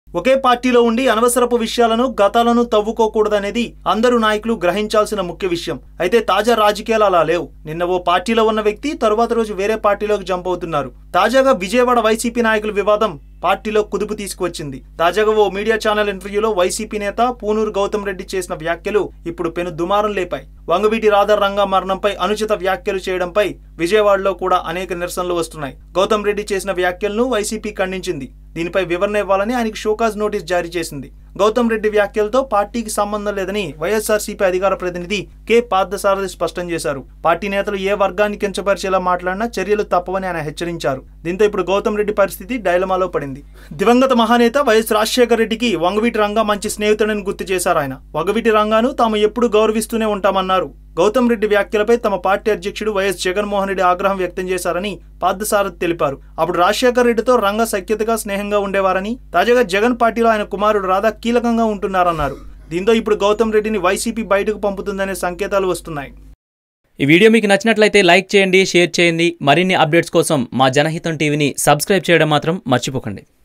ఒకే పార్టీలో ఉండి అనవసరపు విషయాలను గతాలను తవ్వుకోకూడదనేది అందరూ నాయకులు గ్రహించాల్సిన ముఖ్య విషయం అయితే తాజా రాజకీయాలు అలా లేవు నిన్న ఓ పార్టీలో ఉన్న వ్యక్తి తరువాత రోజు వేరే పార్టీలోకి జంప్ అవుతున్నారు తాజాగా విజయవాడ వైసీపీ నాయకుల వివాదం పార్టీలో కుదుపు తీసుకువచ్చింది తాజాగా ఓ మీడియా ఛానల్ ఇంటర్వ్యూలో వైసీపీ నేత పూనూరు గౌతమ్ రెడ్డి చేసిన వ్యాఖ్యలు ఇప్పుడు పెను దుమారం లేపాయి వంగవీటి రాధర్ రంగా మరణంపై అనుచిత వ్యాఖ్యలు చేయడంపై విజయవాడలో కూడా అనేక నిరసనలు వస్తున్నాయి గౌతమ్ రెడ్డి చేసిన వ్యాఖ్యలను వైసీపీ ఖండించింది దీనిపై వివరణ ఇవ్వాలని ఆయనకు షోకాజ్ నోటీస్ జారీ చేసింది గౌతమ్ రెడ్డి వ్యాఖ్యలతో పార్టీకి సంబంధం లేదని వైఎస్ఆర్సీపీ అధికార ప్రతినిధి కె పార్థసారథి స్పష్టం చేశారు పార్టీ నేతలు ఏ వర్గాన్ని కించపరిచేలా మాట్లాడినా చర్యలు తప్పవని ఆయన హెచ్చరించారు దీంతో ఇప్పుడు గౌతమ్ రెడ్డి పరిస్థితి డైలమాలో పడింది దివంగత మహానేత వైఎస్ రాజశేఖర రెడ్డికి వంగవీటి రంగా మంచి స్నేహితుడని గుర్తు చేశారు ఆయన వంగవీటి రంగాను తాము ఎప్పుడు గౌరవిస్తూనే ఉంటామన్నారు గౌతమ్ రెడ్డి వ్యాఖ్యలపై తమ పార్టీ అధ్యక్షుడు వైఎస్ జగన్మోహన్ రెడ్డి ఆగ్రహం వ్యక్తం చేశారని పార్థసారథి తెలిపారు అప్పుడు రాజశేఖర్ రెడ్డితో రంగ సఖ్యతగా స్నేహంగా ఉండేవారని తాజాగా జగన్ పార్టీలో ఆయన కుమారుడు రాధా కీలకంగా ఉంటున్నారన్నారు దీంతో ఇప్పుడు గౌతమ్ రెడ్డిని వైసీపీ బయటకు పంపుతుందనే సంకేతాలు వస్తున్నాయి ఈ వీడియో మీకు నచ్చినట్లయితే లైక్ చేయండి షేర్ చేయండి మరిన్ని అప్డేట్స్ కోసం మా జనహితం టీవీని సబ్స్క్రైబ్ చేయడం మాత్రం మర్చిపోకండి